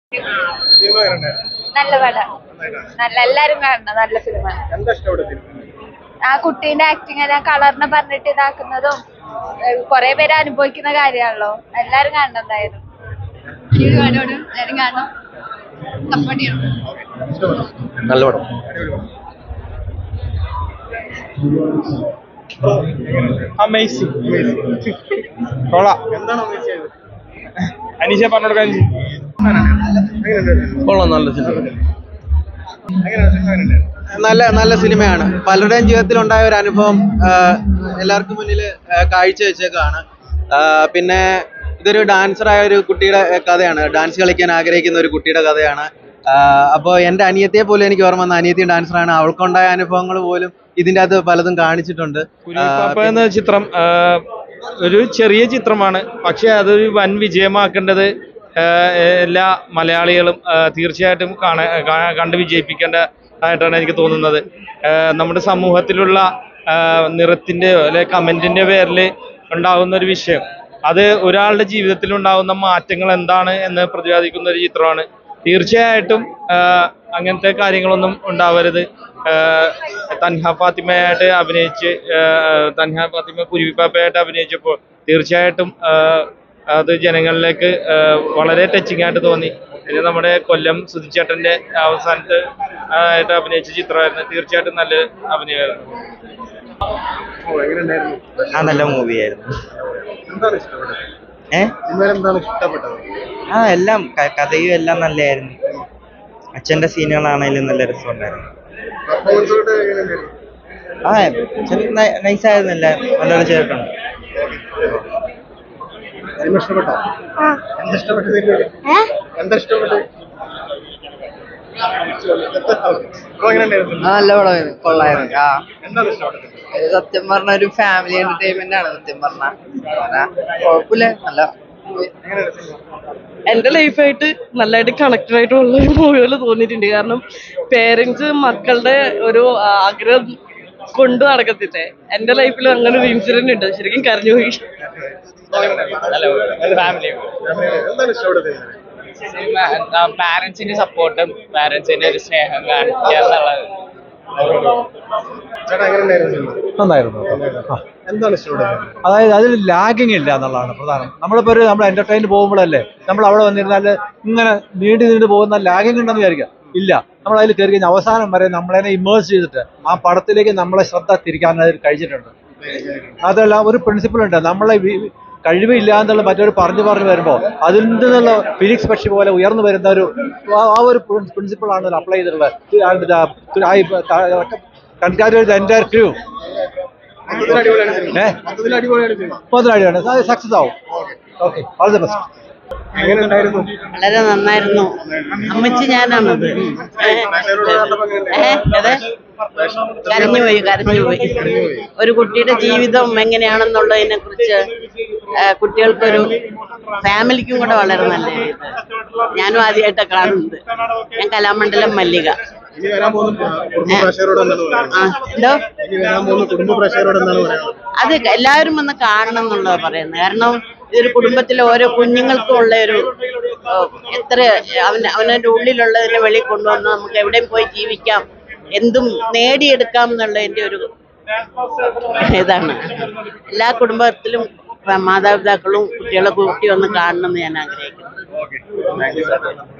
Cinema എങ്ങനെയുണ്ടായിരുന്നു? നല്ല പടം നന്നായിട്ടാണ്. നല്ല എല്ലാരും കാണണം നല്ല ഫിലിമാണ് എന്താ ഇഷ്ടപ്പെട്ട സിനിമ? ആ കുട്ടീന്റെ ആക്ടിങ് ഞാൻ കളറിനെ പറഞ്ഞിട്ട് ഇതാക്കുന്നതും കൊറേ പേര് അനുഭവിക്കുന്ന കാര്യമാണല്ലോ എല്ലാരും കാണണം എന്തായാലും എല്ലാരും കാണണം സപ്പോർട്ട് ചെയ്യണം ഇഷ്ടപ്പെട്ടോ? നല്ല പടം അടിപൊളി പടം. Amazing Amazing. കൊള്ളാം എന്താണ് amazing ആയത്? അനീഷ പറഞ്ഞു കൊടുക്കാൻ എങ്ങനെയുണ്ട് സിനിമ? കൊള്ളാം നല്ല സിനിമ എങ്ങനെയാണ് സിനിമ എങ്ങനെയുണ്ട്? നല്ല നല്ല സിനിമയാണ് പലരുടെയും ജീവിതത്തിൽ ഉണ്ടായ ഒരു അനുഭവം ആ, എല്ലാവർക്കും മുന്നിൽ കാഴ്ചവെച്ചേക്കാണ് ആ, പിന്നെ ഇതൊരു ഡാൻസർ ആയ ഒരു കുട്ടിയുടെ കഥയാണ് ഡാൻസ് കളിക്കാൻ ആഗ്രഹിക്കുന്ന ഒരു കുട്ടിയുടെ കഥയാണ് അപ്പോൾ എൻ്റെ അനിയത്തിയെ പോലും എനിക്ക് ഓർമ്മ വന്ന അനിയത്തി ഡാൻസറാണ് അവൾക്കുണ്ടായ അനുഭവങ്ങൾ പോലും ഇതിൻ്റെ അകത്ത് പലതും കാണിച്ചിട്ടുണ്ട് കുരുവിപ്പാപ്പ എന്ന ചിത്രം ആ, ഒരു ചെറിയ ചിത്രമാണ് പക്ഷെ അതൊരു വൻ വിജയമാക്കേണ്ടത് ആ, എല്ലാ മലയാളികളും ആ, തീർച്ചയായിട്ടും കാണ കാ- കണ്ട് വിജയിപ്പിക്കേണ്ടതായിട്ടാണ് എനിക്ക് തോന്നുന്നത് ആ, നമ്മുടെ സമൂഹത്തിലുള്ള ആ, നിറത്തിൻ്റെയോ അല്ലെ കമൻറ്റിൻ്റെ പേരിൽ ഉണ്ടാകുന്ന ഒരു വിഷയം അത് ഒരാളുടെ ജീവിതത്തിൽ ഉണ്ടാകുന്ന മാറ്റങ്ങൾ എന്താണ് എന്ന് പ്രതിപാദിക്കുന്ന ഒരു ചിത്രമാണ് തീർച്ചയായിട്ടും ആ, അങ്ങനത്തെ കാര്യങ്ങളൊന്നും ഉണ്ടാവരുത് ആ, തൻഹ ഫാത്തിമയായിട്ട് അഭിനയിച്ച് ആ, തൻഹ ഫാത്തിമ കുരുവിപ്പാപ്പയായിട്ട് അഭിനയിച്ചപ്പോൾ തീർച്ചയായിട്ടും ആ, അത് ജനങ്ങളിലേക്ക് ആ, വളരെ ടച്ചിങ് ആയിട്ട് തോന്നി പിന്നെ നമ്മുടെ കൊല്ലം സുധിച്ചേട്ടന്റെ അവസാനത്തെ ആയിട്ട് അഭിനയിച്ച ചിത്രമായിരുന്നു തീർച്ചയായിട്ടും നല്ല അഭിനയമായിരുന്നു ഓ, എങ്ങനെയുണ്ടായിരുന്നു? ആ നല്ല മൂവിയായിരുന്നു എന്താണ് ഇഷ്ടപ്പെട്ടത്? ഏ സിനിമയിൽ എന്താണ് ഇഷ്ടപ്പെട്ടത്? ആ എല്ലാം ക- കഥയും എല്ലാം നല്ലതായിരുന്നു അച്ഛന്റെ സീനുകളാണെങ്കിലും നല്ല രസമുണ്ടായിരുന്നു Performance ഒക്കെ എങ്ങനെയുണ്ടായിരുന്നു? ആ നൈസായിരുന്നു എല്ലാം നല്ലോണം ചെയ്തിട്ടുണ്ട് സിനിമ ഇഷ്ടപ്പെട്ടോ? എന്താ ഇഷ്ടപ്പെട്ട സിനിമയില്? എന്താ ഇഷ്ടപ്പെട്ടത്? ബ്രോ എങ്ങനെയുണ്ടായിരുന്നു സിനിമ? നല്ല പടമായിരുന്നു കൊള്ളായിരുന്നു ആ എന്താണ് ഇഷ്ടപ്പെട്ടത്? ഇത് സത്യം പറഞ്ഞ ഒരു ഫാമിലി എന്റർടൈൻമെന്റ് ആണ് സത്യം പറഞ്ഞ കുഴപ്പമില്ല നല്ല movie. എങ്ങനെയുണ്ട് സിനിമ? എന്റെ ലൈഫായിട്ട് നല്ലതായിട്ട് കണക്റ്റഡ് ആയിട്ടുള്ള ഒരു മൂവി പോലെ തോന്നിയിട്ടുണ്ട് കാരണം പേരൻസ് മക്കളുടെ ഒരു ആഗ്രഹം കൊണ്ടു നടക്കത്തില്ലേ എന്റെ ലൈഫിൽ അങ്ങനെ ഒരു ഇൻസിഡന്റ് ഉണ്ട് ശരിക്കും കരഞ്ഞു പോയി ബ്രോ എങ്ങനെയുണ്ടായിരുന്നു? ഫാമിലി എന്താണ് ഇഷ്ടപ്പെട്ടത് സിനിമ? പാരന്റ്സിന്റെ സപ്പോർട്ടും പാരന്റ്സിന്റെ ഒരു സ്നേഹം കാണിക്കുക എന്നുള്ളത് ചേട്ടാ എങ്ങനെയുണ്ടായിരുന്നു സിനിമ? നന്നായിരുന്നു എന്താണ് ഇഷ്ടപ്പെട്ടത് അതായത് അതിൽ ലാഗിങ് ഇല്ല എന്നുള്ളതാണ് പ്രധാനം നമ്മളിപ്പോൾ ഒരു നമ്മൾ എന്റർടൈൻ പോകുമ്പോഴല്ലേ നമ്മൾ അവിടെ വന്നിരുന്നാൽ ഇങ്ങനെ നീണ്ടു നീണ്ടു പോകുന്ന ലാഗിങ് ഉണ്ടെന്ന് വിചാരിക്കാം ഇല്ല നമ്മൾ അതിൽ കയറി കഴിഞ്ഞാൽ അവസാനം വരെ നമ്മളതിനെ ഇമേഴ്സ് ചെയ്തിട്ട് ആ പടത്തിലേക്ക് നമ്മളെ ശ്രദ്ധ തിരിക്കാൻ അതിൽ കഴിച്ചിട്ടുണ്ട് അതല്ല ഒരു പ്രിൻസിപ്പിൾ ഉണ്ട് നമ്മളെ വി- കഴിവില്ല എന്നുള്ള മറ്റൊരു പറഞ്ഞു പറഞ്ഞു വരുമ്പോൾ അതിൽ നിന്നുള്ള ഫിനിക്സ് പക്ഷി പോലെ ഉയർന്നു വരുന്ന ഒരു ആ- ആ ഒരു പ്രിൻസിപ്പിൾ ആണ് അപ്ലൈ ചെയ്തിട്ടുള്ളത് കൺഗ്രാജുലേറ്റ് എൻ്റെ ക്രൂ മൊത്തത്തിൽ അടിപൊളിയാണ് സിനിമ. ഏ? മൊത്തത്തിൽ അടിപൊളിയാണ് സിനിമ. മുതലാളിയാണ് സക്സസ് ആവും ഓക്കെ ഓൾ ദി ബെസ്റ്റ് എങ്ങനെയുണ്ടായിരുന്നു? വളരെ നന്നായിരുന്നു അമ്മച്ചി ഞാനാണത് പ്രേക്ഷകരോട് കണ്ടപ്പോൾ ഏ എങ്ങനെയുണ്ടായിരുന്നു? അതെ കരഞ്ഞുപോയി കരഞ്ഞുപോയി ഒരു കുട്ടിയുടെ ജീവിതം എങ്ങനെയാണെന്നുള്ളതിനെ കുറിച്ച് കുട്ടികൾക്കൊരു ഫാമിലിക്കും കൂടെ വളരെ നല്ല ഇത് ഞാനും ആദ്യമായിട്ടാണ് കാണുന്നത് ഞാൻ കലാമണ്ഡലം മല്ലിക ഇനി വരാൻ പോകുന്ന കുടുംബ പ്രേക്ഷകരോട് എന്താണ് ആ പറയുന്നത്? എന്തോ ഇനി വരാൻ പോകുന്ന കുടുംബ പ്രേക്ഷകരോട് എന്താണ് പറയുന്നത്? അത് എല്ലാവരും ഒന്ന് കാണണം എന്നുള്ളത് പറയുന്നത് കാരണം ഇതൊരു കുടുംബത്തിലെ ഓരോ കുഞ്ഞുങ്ങൾക്കും ഉള്ള ഒരു ഓ, എത്ര അവൻ അവനവൻ്റെ ഉള്ളിലുള്ളതിനെ വെളിയിൽ കൊണ്ടുവന്ന് നമുക്ക് എവിടെയും പോയി ജീവിക്കാം എന്തും നേടിയെടുക്കാം എന്നുള്ളതിൻ്റെ ഒരു ഇതാണ് എല്ലാ കുടുംബത്തിലും മാതാപിതാക്കളും കുട്ടികളെ കൂട്ടി ഒന്ന് കാണണം എന്ന് ഞാൻ ആഗ്രഹിക്കുന്നു ഓക്കെ താങ്ക് യു